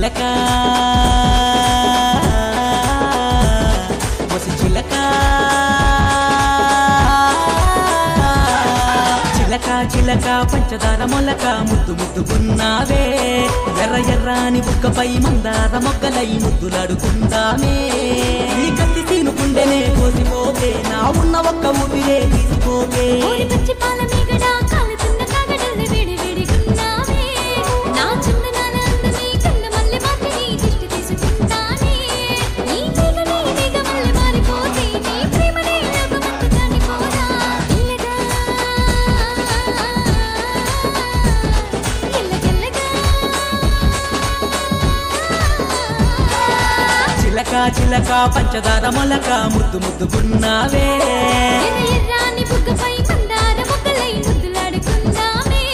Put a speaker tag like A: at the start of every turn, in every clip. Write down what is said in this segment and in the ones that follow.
A: చిలక ఒసి చిలక చిలక చిలక పంచదార మొలక ముద్దు ముద్దుకున్నావే ఎర్ర ఎర్రాని బుక్కపై మందార మొగ్గలై ముద్దులాడుకుందామే ఈ కత్తి సీను గుండెనే కోసిపోతే నా ఉన్న ఒక్క ఊపిరే తీసిపోతే
B: ఊరి పచ్చి పాల మీగడ కాలుతున్న కాగడల్ని వేడి వేడిగున్నావే నా చందనాల అందమే కన్న మల్లె మాటిని దిష్టి తీసుకుంటానే ఈ తీగనే తీగ మల్లె మారిపోతే నీ ప్రేమనే లోకమంత కానిపోరా ఇల్లగా ఇల్లగెల్లగా
A: చిలక చిలక పంచదార మొలక ముద్దు ముద్దుకున్నావే
B: ఎర్ర ఎర్రాని బుగ్గపై మందార మొగ్గలై ముద్దులాడుకుందామే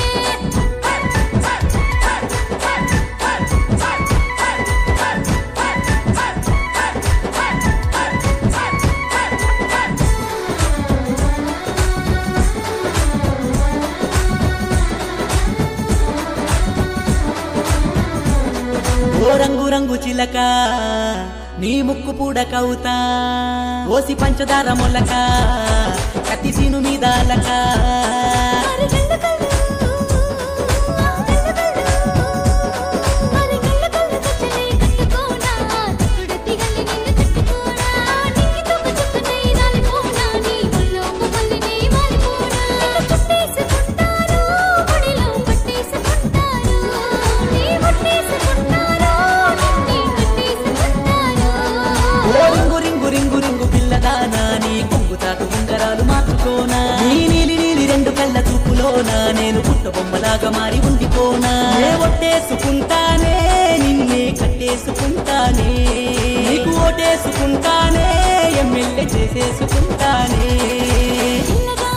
A: ఓ రంగు రంగు చిలక నీ ముక్కు పూడ కవుతా ఓసి పంచదార మొలక కత్తి సీను మీద అలక
B: మరి కళ్ళు కళ్ళు ఆ కళ్ళు కళ్ళు మరి కళ్ళు కళ్ళు చచ్చలే కట్టుకోనా తప్పుడు తిగల్లి నిన్ను తట్టుకోనా నీకి తొక్క చుక్కనై రాలిపోనా నీ ఒళ్ళో మళ్ళీ మారిపోనా నిన్ను చుట్టేసుకుంటారు ఒడిలో పట్టేసుకుంటారు నీ పట్టేసుకుంటారు నిన్ను కట్టేసుకుంటారు
A: ఓ రింగు రింగు రింగు రింగు పిల్లదానా నీ కొంగు తాకు ఉంగరాలు మార్చుకోనా నీ నీలి నీలి రెండు కళ్ళ చూపులోనా నేను పుట్ట బొమ్మలాగా మారి ఉండిపోనా నే ఒట్టేసుకుంటానే నిన్నే కట్టేసుకుంటానే నీకు ఓటేసుకుంటానే ఎమ్మెల్యే చేసేసుకుంటానే
B: ఇల్లగా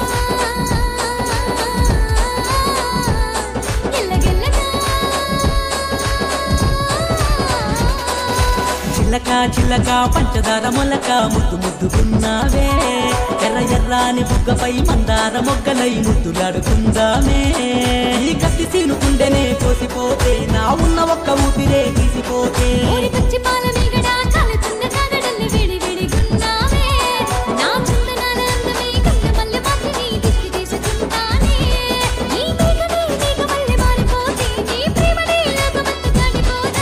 B: ఇల్లగెల్లగా
A: చిల్లక చిల్లక పంచదార మొలక ముద్దు ముద్దుకున్నావే ఎర్ర ఎర్రాని బుగ్గపై మందార మొగ్గలై ముద్దులాడుకుందామే ఈ కత్తి సీను గుండెనే కోసిపోతే నా ఉన్న ఒక్క ఊపిరే తీసిపోతే
B: ఊరి పచ్చి పాల మీగడ కాలుతున్న కాగడల్ని వేడి వేడిగున్నావే నా చందనాల అందమే కన్న మల్లె మాటిని దిష్టి తీసుకుంటానే ఈ మేఘనే మేఘ మల్లె మారిపోతే నీ ప్రేమనే లోకమంత కానిపోదా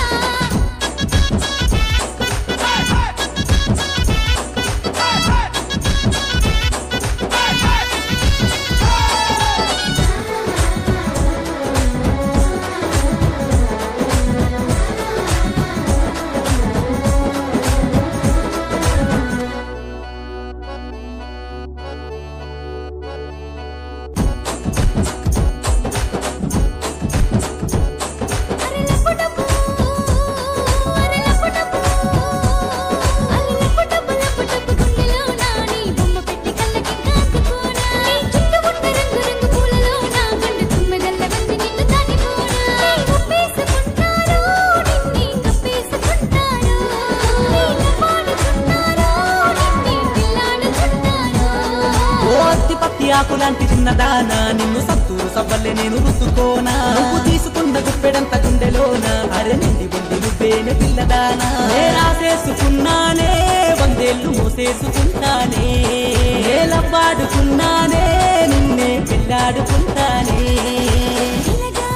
B: అరే లప్పు డప్పు అరే లప్పు డప్పు అరే లప్పు డప్పు లప్పు డప్పు గుండెలో నాని బొమ్మ పెట్టి కళ్ళకి కాసుకోనా నీ చుట్టూ ఉన్న రంగు రంగు పూలలో నా కళ్ళు తుమ్మెదల్ల వంచి నిన్ను తాకిపోనా నీ ఒప్పేసుకుంటారు నిన్నే కప్పేసుకుంటారు నీ కాపాడుకుంటారు నిన్నే పిల్లాడుకుంటారు
A: ఓ అత్తి పత్తి ఆకులాంటి చిన్నదానా నిన్ను సత్తూరు సవ్వల్లే నేను రుద్దుకోనా నువ్వు తీసుకున్న గుప్పెడంత గుండెలోన అరె నిండి బుండి నువ్వేనే పిల్లదానా నే రాసేసుకున్నానే వందేళ్ళు మోసేసుకుంటానే నేలవ్వాడుకున్నానే నిన్నే పిల్లాడుకుంటానే
B: ఇల్లగా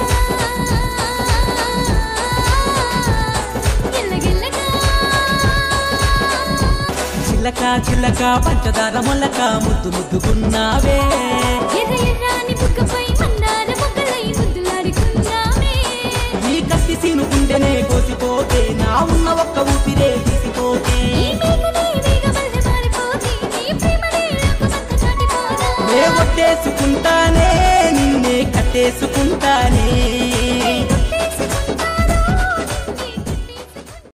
B: ఇల్లగిల్లగా
A: చిల్లక చిల్లక పంచదార మొలక ముద్దు ముద్దుకున్నావే
B: ఎర్ర ఎర్రాని బుగ్గపై మందార మొగ్గలై ముద్దులాడుకుందామే
A: ఈ కత్తి సీను గుండెనే కోసిపోతే నా ఉన్న ఒక్క ఊపిరే తీసిపోతే
B: ఈ మేఘనే మేఘమల్లె మారిపోతే నీ ప్రేమనే లోకమంత చాటిపోదా
A: నే ఒట్టేసుకుంటానే నిన్నే కట్టేసుకుంటానే